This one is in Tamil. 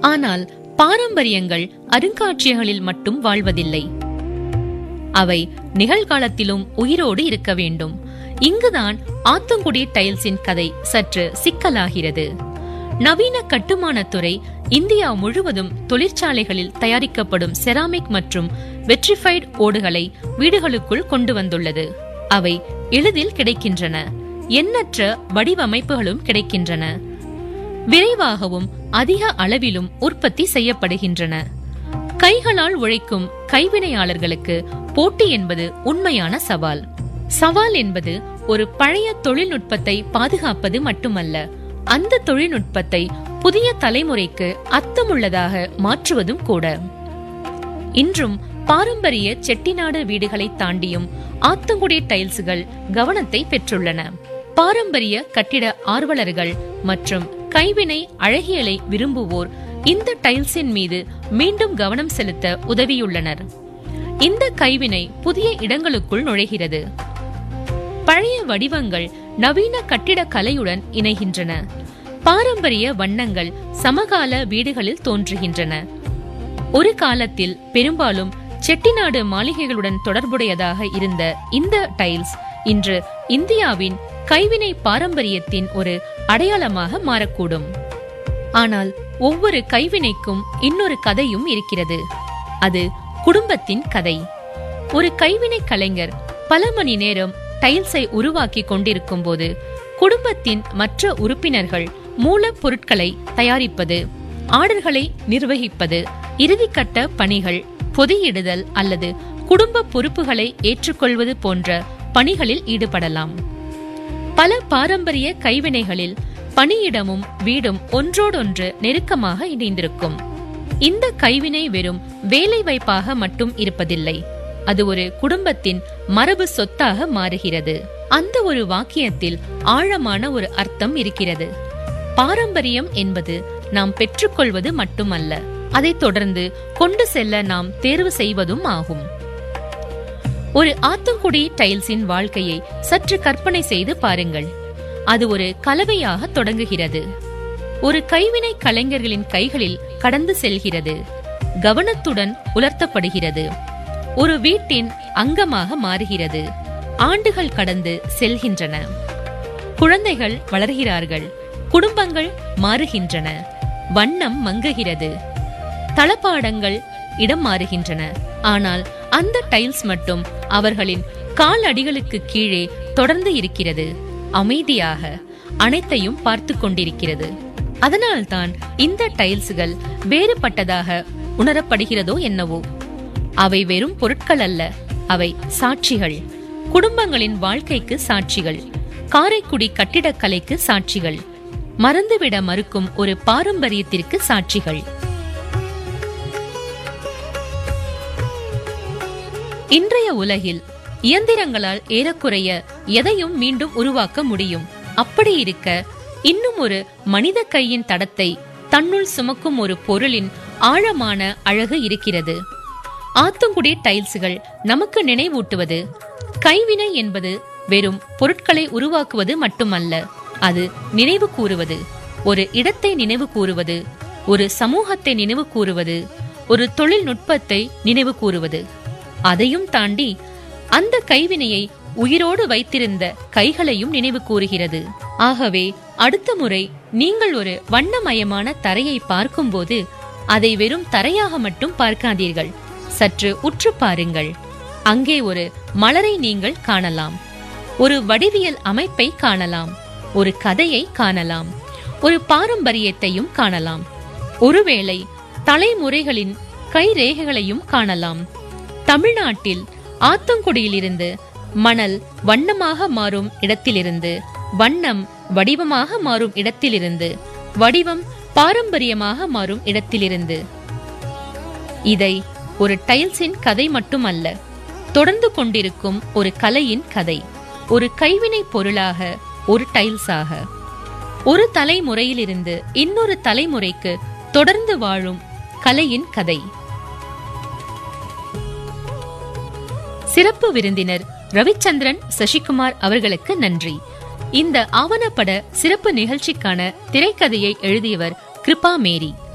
ஆனால் பாரம்பரியங்கள் அருங்காட்சியகங்களில் மட்டும் வாழ்வதில்லை அவை நிகழ்காலத்திலும் உயிரோடு இருக்க வேண்டும் இங்குதான் ஆத்தங்குடி டைல்ஸின் கதை சற்று சிக்கலாகிறது நவீன கட்டுமானத்துறை இந்தியா முழுவதும் தொழிற்சாலைகளில் தயாரிக்கப்படும் செராமிக் மற்றும் வெட்ரிஃபைடு ஓடுகளை வீடுகளுக்குள் கொண்டு வந்துள்ளது அவை எளிதில் கிடைக்கின்றன எண்ணற்ற வடிவமைப்புகளும் கிடைக்கின்றன விரைவாகவும் அதிக அளவிலும் உற்பத்தி செய்யப்படுகின்றன கைகளால் உழைக்கும் கைவினையாளர்களுக்கு போட்டி என்பது உண்மையான சவால் சவால் என்பது ஒரு பழைய தொழில்நுட்பத்தை பாதுகாப்பது மட்டுமல்ல அந்த தொழில்நுட்பத்தை புதிய தலைமுறைக்கு அர்த்தமுள்ளதாக மாற்றுவதும் கூட இன்றும் பாரம்பரிய செட்டிநாடு வீடுகளை தாண்டியும் ஆத்தங்குடி டைல்ஸ்கள் கவனத்தை பெற்றுள்ளன பாரம்பரிய கட்டிட ஆர்வலர்கள் மற்றும் கைவினை அழகியலை விரும்புவோர் இந்த டைல்ஸின் மீது மீண்டும் கவனம் செலுத்த உதவியுள்ளனர் இந்த கைவினை புதிய இடங்களுக்குள் நுழைகிறது பழைய வடிவங்கள் நவீன கட்டிடக் கலையுடன் இணைகின்றன பாரம்பரிய வண்ணங்கள் சமகால வீடுகளில் தோன்றுகின்றன ஒரு காலத்தில் பெரும்பாலும் செட்டிநாடு மாளிகைகளுடன் தொடர்புடையதாக இருந்த இந்த டைல்ஸ் இன்று இந்தியாவின் கைவினை பாரம்பரியத்தின் ஒரு அடையாளமாக மாறக்கூடும் ஆனால் ஒவ்வொரு கைவினைக்கும் இன்னொரு கதையும் இருக்கிறது அது குடும்பத்தின் கதை ஒரு கைவினை கலைஞர் பல மணி நேரம் டைல்ஸை உருவாக்கி கொண்டிருக்கும் போது குடும்பத்தின் மற்ற உறுப்பினர்கள் மூலப்பொருட்களை தயாரிப்பது ஆர்டர்களை நிர்வகிப்பது இறுதிக்கட்ட பணிகள் பொதியிடுதல் அல்லது குடும்ப பொறுப்புகளை ஏற்றுக்கொள்வது போன்ற பணிகளில் ஈடுபடலாம் பல பாரம்பரிய கைவினைகளில் பணியிடமும் வீடும் ஒன்றோடொன்று நெருக்கமாக இணைந்திருக்கும் இந்த கைவினை வெறும் வேலை வாய்ப்பாக மட்டும் இருப்பதில்லை அது ஒரு குடும்பத்தின் மரபு சொத்தாக மாறுகிறது அந்த ஒரு வாக்கியத்தில் ஆழமான ஒரு அர்த்தம் இருக்கிறது பாரம்பரியம் என்பது நாம் பெற்றுக்கொள்வது மட்டுமல்ல அதை தொடர்ந்து கொண்டு செல்ல நாம் தேர்வு செய்வதும் ஆகும் ஒரு ஆத்தங்குடி டைல்ஸின் வாழ்க்கையை சற்று கற்பனை செய்து பாருங்கள் அது ஒரு கலவையாக தொடங்குகிறது ஒரு கைவினை கலைஞர்களின் கைகளில் கடந்து செல்கிறது கவனத்துடன் உலர்த்தப்படுகிறது ஒரு வீட்டின் அங்கமாக மாறுகிறது ஆண்டுகள் கடந்து செல்கின்றன குழந்தைகள் வளர்கிறார்கள் குடும்பங்கள் மாறுகின்றன வண்ணம் மங்குகிறது தளபாடங்கள் இடம் மாறுகின்றன ஆனால் அந்த டைல்ஸ் மட்டும் அவர்களின் கால் அடிகளுக்கு கீழே தொடர்ந்து இருக்கிறது அமைதியாக அனைத்தையும் பார்த்து கொண்டிருக்கிறது அதனால்தான் இந்த டைல்ஸ்கள் வேறுபட்டதாக உணரப்படுகிறதோ என்னவோ அவை வெறும் பொருட்கள் அல்ல அவை சாட்சிகள் குடும்பங்களின் வாழ்க்கைக்கு சாட்சிகள் காரைக்குடி கட்டிடக்கலைக்கு சாட்சிகள் மறந்துவிட மறுக்கும் ஒரு பாரம்பரியத்திற்கு சாட்சிகள் இன்றைய உலகில் இயந்திரங்களால் ஏறக்குறைய எதையும் மீண்டும் உருவாக்க முடியும் அப்படி இருக்க இன்னும் ஒரு மனித கையின் தடத்தை தன்னுள் சுமக்கும் ஒரு பொருளின் ஆழமான அழகு இருக்கிறது ஆத்தங்குடி டைல்ஸ்கள் நமக்கு நினைவூட்டுவது கைவினை என்பது வெறும் பொருட்களை உருவாக்குவது மட்டுமல்ல அது நினைவு கூறுவது ஒரு இடத்தை நினைவு கூறுவது ஒரு சமூகத்தை நினைவு கூறுவது ஒரு தொழில்நுட்பத்தை நினைவு கூறுவது அதையும் தாண்டி அந்த கைவினையை உயிரோடு வைத்திருந்த கைகளையும் நினைவு கூறுகிறது ஆகவே அடுத்த முறை நீங்கள் ஒரு வண்ணமயமான தரையை பார்க்கும்போது அதை வெறும் தரையாக மட்டும் பார்க்காதீர்கள் சற்று உற்று பாருங்கள் அங்கே ஒரு மலரை நீங்கள் காணலாம் ஒரு வடிவியல் அமைப்பை காணலாம் ஒரு கதையை காணலாம் ஒரு பாரம்பரியத்தையும் காணலாம் ஒருவேளை தலைமுறைகளின் கைரேகைகளையும் காணலாம் தமிழ்நாட்டில் ஆத்தங்குடியிலிருந்து மணல் வண்ணமாக மாறும் இடத்திலிருந்து வண்ணம் வடிவமாக மாறும் இடத்திலிருந்து வடிவம் பாரம்பரியமாக மாறும் இடத்திலிருந்து இதை ஒரு டைல்ஸின் கதை மட்டுமல்ல தொடர்ந்து கொண்டிருக்கும் ஒரு கலையின் கதை ஒரு கைவினை பொருளாக ஒரு டைல்ஸாக ஒரு தலைமுறையிலிருந்து இன்னொரு தலைமுறைக்கு தொடர்ந்து வாழும் கலையின் கதை சிறப்பு விருந்தினர் ரவிச்சந்திரன் சசிகுமார் அவர்களுக்கு நன்றி இந்த ஆவணப்பட சிறப்பு நிகழ்ச்சிக்கான திரைக்கதையை எழுதியவர் கிருபா மேரி